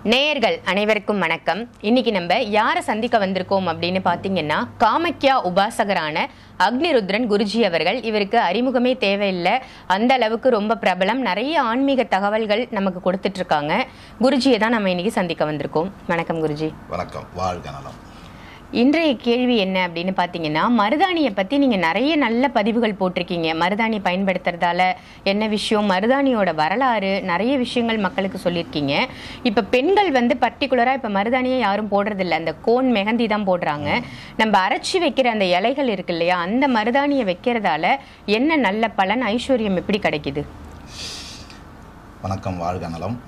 நேயர்கள் அனைவருக்கும் வணக்கம் இன்னைக்கு நம்ம யாரை சந்திக்க வந்திருக்கோம் அப்படின்னு பார்த்தீங்கன்னா காமக்யா உபாசகரான அக்னிருத்ரன் குருஜி அவர்கள் இவருக்கு அறிமுகமே தேவையில்லை அந்த அளவுக்கு ரொம்ப பிரபலம் நிறைய ஆன்மீக தகவல்கள் நமக்கு கொடுத்துட்டு இருக்காங்க குருஜியை தான் நம்ம இன்னைக்கு சந்திக்க வந்திருக்கோம் வணக்கம் குருஜி வணக்கம் வாழ்க நலம் இன்றைய கேள்வி என்ன அப்படின்னு பார்த்தீங்கன்னா மருதாணியை பற்றி நீங்கள் நிறைய நல்ல பதிவுகள் போட்டிருக்கீங்க மருதாணி பயன்படுத்துறதால என்ன விஷயம் மருதாணியோட வரலாறு நிறைய விஷயங்கள் மக்களுக்கு சொல்லியிருக்கீங்க இப்போ பெண்கள் வந்து பர்டிகுலராக இப்போ மருதாணியை யாரும் போடுறதில்ல அந்த கோன் மெகந்தி தான் போடுறாங்க நம்ம அரைச்சி வைக்கிற அந்த இலைகள் இருக்கு இல்லையா அந்த மருதாணியை வைக்கிறதால என்ன நல்ல பலன் ஐஸ்வர்யம் எப்படி கிடைக்குது வணக்கம் வாழ்க நலம்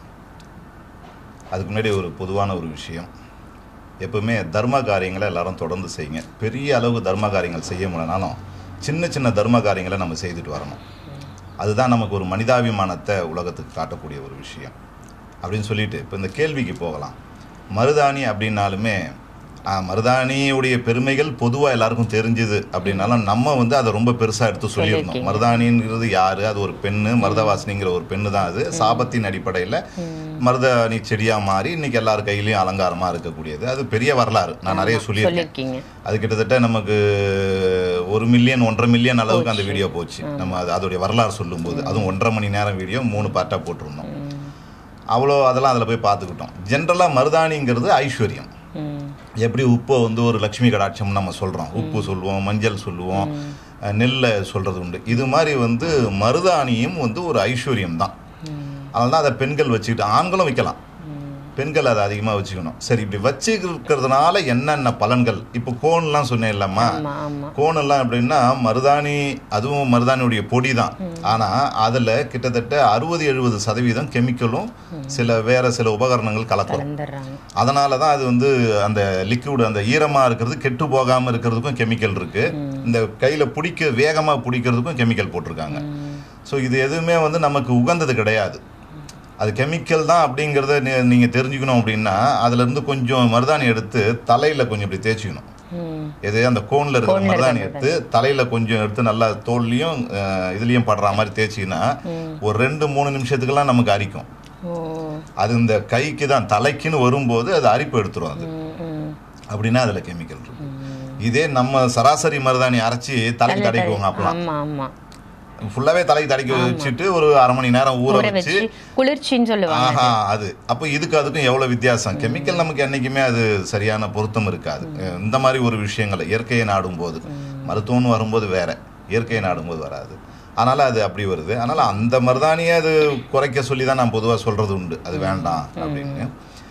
அதுக்கு முன்னாடி ஒரு பொதுவான ஒரு விஷயம் எப்பவுமே தர்ம காரியங்களை எல்லாரும் தொடர்ந்து செய்யுங்க பெரிய அளவு தர்ம காரியங்கள் செய்ய முடியலனாலும் சின்ன சின்ன தர்ம காரியங்களை நம்ம செய்துட்டு வரணும் அதுதான் நமக்கு ஒரு மனிதாபிமானத்தை உலகத்துக்கு காட்டக்கூடிய ஒரு விஷயம் அப்படின்னு சொல்லிட்டு இப்போ இந்த கேள்விக்கு போகலாம் மருதாணி அப்படின்னாலுமே ஆ, மருதாணியுடைய பெருமைகள் பொதுவாக எல்லாருக்கும் தெரிஞ்சுது அப்படின்னாலும் நம்ம வந்து அதை ரொம்ப பெருசாக எடுத்து சொல்லியிருந்தோம் சொல்லியிருக்கீங்க. மருதாணிங்கிறது யாரு அது ஒரு பெண்ணு மருதவாசினிங்கிற ஒரு பெண்ணு தான் அது சாபத்தின் அடிப்படையில் மருதாணி செடியாக மாறி இன்னைக்கு எல்லார் கையிலையும் அலங்காரமாக இருக்கக்கூடியது அது பெரிய வரலாறு நான் நிறைய சொல்லியிருக்கேன் சொல்லியிருக்கீங்க அது கிட்டத்தட்ட நமக்கு ஒரு மில்லியன் ஒன்றரை மில்லியன் அளவுக்கு அந்த வீடியோ போச்சு நம்ம அது அதோடைய வரலாறு சொல்லும்போது அதுவும் ஒன்றரை மணி நேரம் வீடியோ மூணு பார்ட்டாக போட்டிருந்தோம் அவ்வளோ அதெல்லாம் அதில் போய் பார்த்துக்கிட்டோம் ஜென்ரலாக மருதாணிங்கிறது ஐஸ்வர்யம் ம் எப்படி உப்பை வந்து ஒரு லக்ஷ்மி கடாட்சம்னு நம்ம சொல்கிறோம் உப்பு சொல்லுவோம் மஞ்சள் சொல்லுவோம் அஹ், நெல்லை சொல்கிறது உண்டு இது மாதிரி வந்து மருதாணியும் வந்து ஒரு ஐஸ்வர்யம் தான் அதனால தான் அதை பெண்கள் வச்சுக்கிட்டு ஆண்களும் வைக்கலாம் பெண்கள் அதை அதிகமாக வச்சுக்கணும் சரி இப்படி வச்சுக்கிறதுனால என்னென்ன பலன்கள் இப்போ கோன்லாம் சொன்னேன் இல்லம்மா ஆமா ஆமா கோனெல்லாம் எப்படின்னா மருதாணி அதுவும் மருதாணியுடைய பொடி தான் ஆனால் அதில் கிட்டத்தட்ட அறுபது எழுபது சதவீதம் கெமிக்கலும் சில வேற சில உபகரணங்கள் கலக்கும் கலந்துடுறாங்க அதனால தான் அது வந்து அந்த லிக்விட் அந்த ஈரமாக இருக்கிறது கெட்டு போகாமல் இருக்கிறதுக்கும் கெமிக்கல் இருக்கு இந்த கையில் பிடிக்க வேகமாக பிடிக்கிறதுக்கும் கெமிக்கல் போட்டிருக்காங்க ஸோ இது எதுவுமே வந்து நமக்கு உகந்தது கிடையாது அது கெமிக்கல் தான் அப்படிங்கிறத நீ- நீங்க தெரிஞ்சுக்கணும் அப்படின்னா அதுல இருந்து கொஞ்சம் மருதாணி எடுத்து தலையில கொஞ்சம் இப்படி தேய்ச்சிக்கணும் ம் எது அந்த கோன்ல இருக்கிற கோன்ல மருதாணி இருக்கிற எடுத்து தலையில கொஞ்சம் எடுத்து நல்லா தோல்லையும் அஹ், இதுலயும் படுற மாதிரி தேய்ச்சிங்கன்னா ஒரு ரெண்டு மூணு நிமிஷத்துக்கெல்லாம் நமக்கு அரிக்கும் ஓ அது இந்த கைக்கு தான் தலைக்குன்னு வரும்போது அது அரிப்பு எடுத்துரும் அது ம் ம் அப்படின்னா அதுல கெமிக்கல் இருக்கும் இதே நம்ம சராசரி மருதாணி அரைச்சி தலைக்கு தடைக்குவோங்க அப்பலாம் ஆமா ஆமா ஃபுல்லாவே தலைக்கு தடைக்க வச்சுட்டு ஒரு அரை மணி நேரம் ஊற ஊற வச்சு வச்சு குளிர்ச்சின்னு சொல்லுவாங்க ஆஹா அது அப்போ இதுக்கு அதுக்கும் எவ்வளவு வித்தியாசம் கெமிக்கல் நமக்கு என்னைக்குமே அது சரியான பொருத்தம் இருக்காது இந்த மாதிரி ஒரு விஷயங்கள் இயற்கையை நாடும் போது மருத்துவம்னு வரும்போது வேற இயற்கையை நாடும்போது வராது அதனால அது அப்படி வருது அதனால அந்த மருதாணியை அது குறைக்க சொல்லி தான் நான் பொதுவாக சொல்றது உண்டு அது வேண்டாம் அப்படின்னு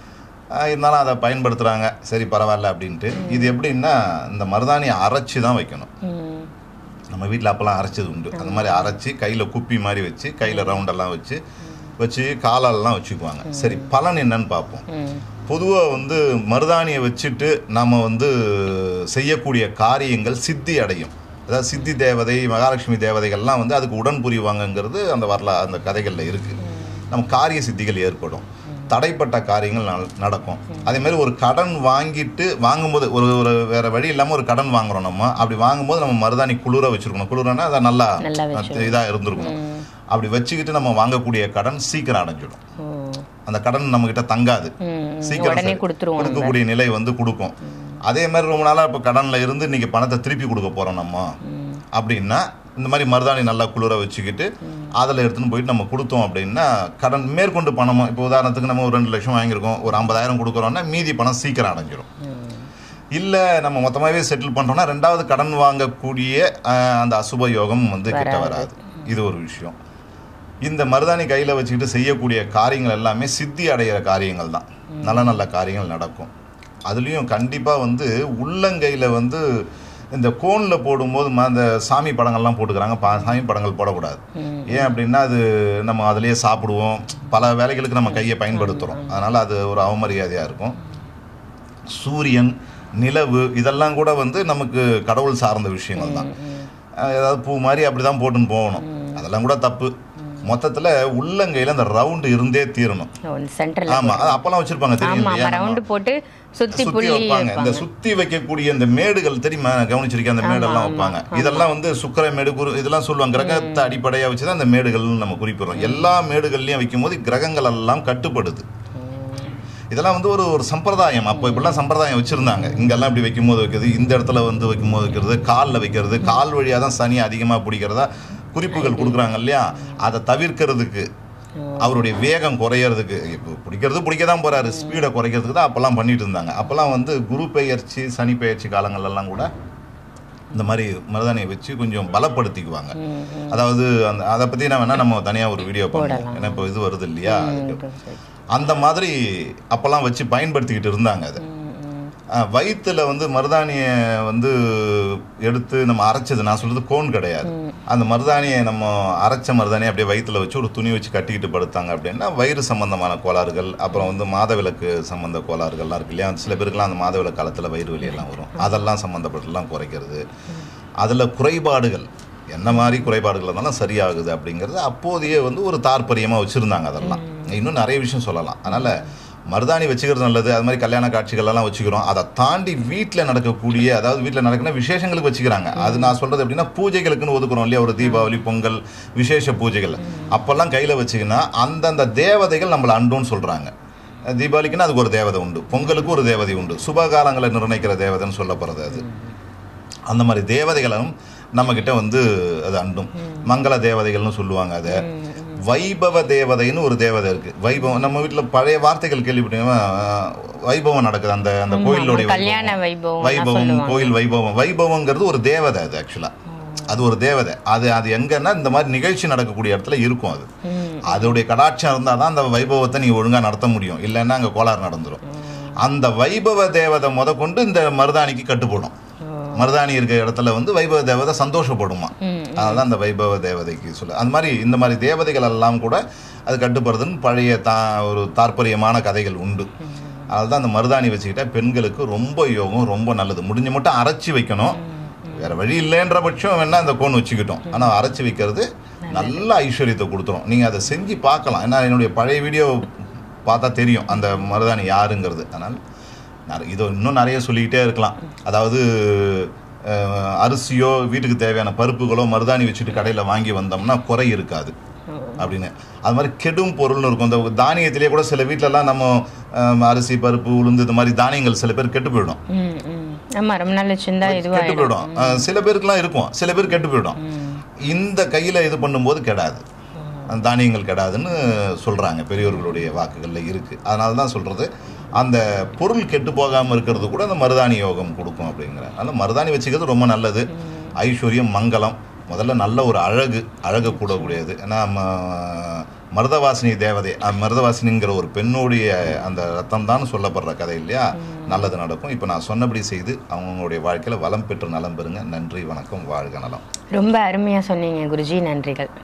ஆஹ் இருந்தாலும் அதை பயன்படுத்துறாங்க சரி பரவாயில்ல அப்படின்ட்டு இது எப்படின்னா இந்த மருதாணியை அரைச்சி தான் வைக்கணும் ம், நம்ம வீட்டில் அப்போல்லாம் அரைச்சது உண்டு அந்த மாதிரி அரைச்சி கையில் குப்பி மாதிரி வச்சு கையில் ரவுண்டெல்லாம் வச்சு வச்சு காலெல்லாம் வச்சுக்குவாங்க சரி பலன் என்னன்னு பார்ப்போம் ம், பொதுவாக வந்து மருதாணியை வச்சுட்டு நம்ம வந்து செய்யக்கூடிய காரியங்கள் சித்தி அடையும் அதாவது சித்தி தேவதை மகாலட்சுமி தேவதைகள்லாம் வந்து அதுக்கு உடன் புரிவாங்கங்கிறது அந்த வரலா அந்த கதைகளில் இருக்குது நம்ம காரிய சித்திகள் ஏற்படும் தடைப்பட்ட காரியங்கள் நட- நடக்கும் அதே மாதிரி ஒரு கடன் வாங்கிட்டு வாங்கும்போது ஒரு ஒரு வேற வழி இல்லாமல் ஒரு கடன் வாங்குறோம் நம்ம அப்படி வாங்கும்போது நம்ம மருதாணி குளிர வச்சிருக்கணும் குளிரனா அதை நல்லா நல்லா வச்சிருக்கணும். இதாக இருந்திருக்கணும் அப்படி வச்சுக்கிட்டு நம்ம வாங்கக்கூடிய கடன் சீக்கிரம் அடைஞ்சிடும் ஓ, அந்த கடன் நம்ம கிட்ட தங்காது ம், சீக்கிரம் உடனே சரி. கொடுத்துருவோம் நம்ம. கொடுக்கக்கூடிய நிலை வந்து கொடுக்கும் அதே மாதிரி ரொம்ப நாளா இப்போ கடன்ல இருந்து இன்னைக்கு பணத்தை திருப்பி கொடுக்க போறோம் நம்ம அப்படின்னா இந்த மாதிரி மருதாணி நல்லா குளிர வச்சுக்கிட்டு அதில் எடுத்துன்னு போயிட்டு நம்ம கொடுத்தோம் அப்படின்னா கடன் மேற்கொண்டு பணம் இப்போ உதாரணத்துக்கு நம்ம ஒரு ரெண்டு லட்சம் வாங்கியிருக்கோம் ஒரு ஐம்பதாயிரம் கொடுக்குறோம்னா மீதி பணம் சீக்கிரம் அடைஞ்சிரும் இல்லை நம்ம மொத்தமாகவே செட்டில் பண்ணுறோம்னா ரெண்டாவது கடன் வாங்கக்கூடிய அஹ், அந்த அசுப யோகம் வந்து கிட்ட வராது இது ஒரு விஷயம் இந்த மருதாணி கையில் வச்சுக்கிட்டு செய்யக்கூடிய காரியங்கள் எல்லாமே சித்தி அடைகிற காரியங்கள் தான் நல்ல நல்ல காரியங்கள் நடக்கும் அதுலேயும் கண்டிப்பாக வந்து உள்ளங்கையில் வந்து இந்த கோனில் போடும்போது ம- அந்த சாமி படங்கள்லாம் போட்டுக்கிறாங்க பா சாமி படங்கள் போடக்கூடாது ஏன் அப்படின்னா அது நம்ம அதிலேயே சாப்பிடுவோம் பல வேலைகளுக்கு நம்ம கையை பயன்படுத்துகிறோம் அதனால் அது ஒரு அவமரியாதையாக இருக்கும் சூரியன் நிலவு இதெல்லாம் கூட வந்து நமக்கு கடவுள் சார்ந்த விஷயங்கள் தான் அஹ் ஏதாவது பூ மாதிரி அப்படி தான் போட்டுன்னு போகணும் அதெல்லாம் கூட தப்பு மொத்தத்தில் உள்ளங்கையில் அந்த ரவுண்டு இருந்தே தீரணும் ஓ, இந்த சென்டர்ல ஆமா அது அப்பெல்லாம் வச்சிருப்பாங்க தெரியும் ஆமா இல்லையா? ஆமா ரவுண்டு போட்டு சுத்தி சுத்தி புள்ளி வைப்பாங்க இந்த வைப்பாங்க சுத்தி வைக்கக்கூடிய இந்த மேடுகள் தெரியுமா நான் கவனிச்சிருக்கேன் அந்த மேடெல்லாம் வைப்பாங்க இதெல்லாம் வந்து சுக்கிர மேடு குரு இதெல்லாம் சொல்லுவாங்க கிரகத்தை அடிப்படையா வச்சு தான் அந்த மேடுகள்னு நம்ம குறிப்பிடுறோம் எல்லா மேடுகள்லயும் வைக்கும் போது கிரகங்கள் எல்லாம் கட்டுப்படுது இதெல்லாம் வந்து ஒரு ஒரு சம்பிரதாயம் அப்போ இப்படிலாம் சம்பிரதாயம் வச்சுருந்தாங்க இங்கெல்லாம் இப்படி வைக்கும்போது வைக்கிறது இந்த இடத்துல வந்து வைக்கும்போது வைக்கிறது காலில் வைக்கிறது கால் வழியாக தான் சனி அதிகமாக பிடிக்கிறதா குறிப்புகள் கொடுக்குறாங்க இல்லையா அதை தவிர்க்கிறதுக்கு அவருடைய வேகம் குறையறதுக்கு இப்போ பிடிக்கிறது பிடிக்க தான் போறாரு ஸ்பீடை குறைக்கிறதுக்கு தான் அப்போல்லாம் பண்ணிட்டு இருந்தாங்க அப்போல்லாம் வந்து குரு பெயர்ச்சி சனி பெயர்ச்சி காலங்கள்லாம் கூட இந்த மாதிரி மருதாணியை வச்சு கொஞ்சம் பலப்படுத்திக்குவாங்க அதாவது அந்த அதை பற்றி நான் வேணா நம்ம தனியாக ஒரு வீடியோ போடலாம் ஏன்னா இப்போ இது வருது இல்லையா அதுக்கு. அந்த மாதிரி அப்போல்லாம் வச்சு பயன்படுத்திக்கிட்டு இருந்தாங்க அது அஹ், வயித்துல வந்து மருதாணியை வந்து எடுத்து நம்ம அரைச்சது நான் சொல்றது கோன் கிடையாது அந்த மருதாணியை நம்ம அரைச்ச மருதாணியை அப்படியே வயித்துல வச்சு ஒரு துணி வச்சு கட்டிக்கிட்டு படுத்தாங்க அப்படின்னா வயிறு சம்பந்தமான கோளாறுகள் அப்புறம் வந்து மாதவிலக்கு சம்பந்த கோளாறுகள்லாம் இருக்கு இல்லையா சில பேருக்குலாம் அந்த மாதவிலக்கு காலத்தில் வயிறு வலி எல்லாம் வரும் அதெல்லாம் சம்மந்தப்பட்டெல்லாம் குறைக்கிறது அதில் குறைபாடுகள் என்ன மாதிரி குறைபாடுகள் இருந்தாலும் சரியாகுது அப்படிங்கிறது அப்போதையே வந்து ஒரு தாற்பரியமாக வச்சுருந்தாங்க அதெல்லாம் இன்னும் நிறைய விஷயம் சொல்லலாம் அதனால் மருதாணி வச்சுக்கிறது நல்லது அது மாதிரி கல்யாண காட்சிகள்லாம் வச்சுக்கிறோம் அதை தாண்டி வீட்டில் நடக்கக்கூடிய அதாவது வீட்டில் நடக்கிற விசேஷங்களுக்கு வச்சுக்கிறாங்க அது நான் சொல்கிறது எப்படின்னா பூஜைகளுக்குன்னு ஒதுக்குறோம் இல்லையா ஒரு தீபாவளி பொங்கல் விசேஷ பூஜைகள் அப்போல்லாம் கையில் வச்சுக்கினா அந்தந்த தேவதைகள் நம்மளை அண்டுன்னு சொல்கிறாங்க தீபாவளிக்குன்னா அதுக்கு ஒரு தேவதை உண்டு பொங்கலுக்கு ஒரு தேவதை உண்டு சுபகாலங்களை நிர்ணயிக்கிற தேவதைன்னு சொல்லப்படுறது அது அந்த மாதிரி தேவதைகளும் நம்மக்கிட்ட வந்து அது அண்டும் மங்கள தேவதைகள்னு சொல்லுவாங்க அதை வைபவ தேவதைன்னு ஒரு தேவதை இருக்கு வைபவம் நம்ம வீட்டில் பழைய வார்த்தைகள் கேள்விப்பட்டீங்கன்னா அஹ், வைபவம் நடக்குது அந்த அந்த கோயிலுடைய கல்யாண வைபவம் வைபவம் கோயில் வைபவம் வைபவங்கிறது ஒரு தேவதை அது ஆக்சுவலா அது ஒரு தேவதை அது அது எங்கன்னா இந்த மாதிரி நிகழ்ச்சி நடக்கக்கூடிய இடத்துல இருக்கும் அது அதோடைய கடாட்சம் இருந்தால் தான் அந்த வைபவத்தை நீ ஒழுங்கா நடத்த முடியும் இல்லைன்னா அங்கே கோளாறு நடந்துரும் அந்த வைபவ தேவதை முத கொண்டு இந்த மருதாணிக்கு கட்டுப்படும் மருதாணி இருக்கிற இடத்துல வந்து வைபவ தேவதை சந்தோஷப்படுமா அதனால அந்த வைபவ தேவதைக்கு சொல்ல அந்த மாதிரி இந்த மாதிரி தேவதைகள் எல்லாம் கூட அது கட்டுப்படுறதுன்னு பழைய தா ஒரு தாற்பரியமான கதைகள் உண்டு அதனால தான் அந்த மருதாணி வச்சுக்கிட்டா பெண்களுக்கு ரொம்ப யோகம் ரொம்ப நல்லது முடிஞ்ச மட்டும் அரைச்சி வைக்கணும் வேற வழி இல்லைன்ற பட்சம் வேணா அந்த கோன் வச்சுக்கிட்டோம் ஆனால் அரைச்சி வைக்கிறது நல்ல ஐஸ்வர்யத்தை கொடுத்துரும் நீங்கள் அதை செஞ்சு பார்க்கலாம் ஏன்னா என்னுடைய பழைய வீடியோ பார்த்தா தெரியும் அந்த மருதாணி யாருங்கிறது அதனால் நிறைய இது இன்னும் நிறைய சொல்லிக்கிட்டே இருக்கலாம் அதாவது அஹ், அரிசியோ வீட்டுக்கு தேவையான பருப்புகளோ மருதாணி வச்சுட்டு கடையில் வாங்கி வந்தோம்னா குறை இருக்காது அப்படின்னு அது மாதிரி கெடும் பொருள்னு இருக்கும் இந்த தானியத்திலேயே கூட சில வீட்டிலலாம் நம்ம அஹ், அரிசி பருப்பு உளுந்து இந்த மாதிரி தானியங்கள் சில பேர் கெட்டு போயிடும் ம் ம் ஆமா ரொம்ப நாள் வச்சிருந்தா கெட்டு இதுவாயிடும் போயிடும் அஹ், சில பேருக்குலாம் இருக்கும் சில பேர் கெட்டு போயிடும் இந்த கையில் இது பண்ணும்போது கெடாது அந்த தானியங்கள் கெடாதுன்னு சொல்கிறாங்க பெரியவர்களுடைய வாக்குகளில் இருக்குது அதனால தான் சொல்கிறது அந்த பொருள் கெட்டு போகாமல் இருக்கிறது கூட அந்த மருதாணி யோகம் கொடுக்கும் அப்படிங்கிற அதனால மருதாணி வச்சுக்கிறது ரொம்ப நல்லது ஐஸ்வர்யம் மங்களம் முதல்ல நல்ல ஒரு அழகு அழகு கூடக்கூடியது ஏன்னா ம- மருதவாசினி தேவதை அஹ் மருதவாசினிங்கிற ஒரு பெண்ணுடைய அந்த ரத்தம் தான் சொல்லப்படுற கதை இல்லையா நல்லது நடக்கும் இப்போ நான் சொன்னபடி செய்து அவங்களுடைய வாழ்க்கையில் வளம் பெற்று நலம் பெறுங்க நன்றி வணக்கம் வாழ்க நலம் ரொம்ப அருமையா சொன்னீங்க குருஜி நன்றிகள்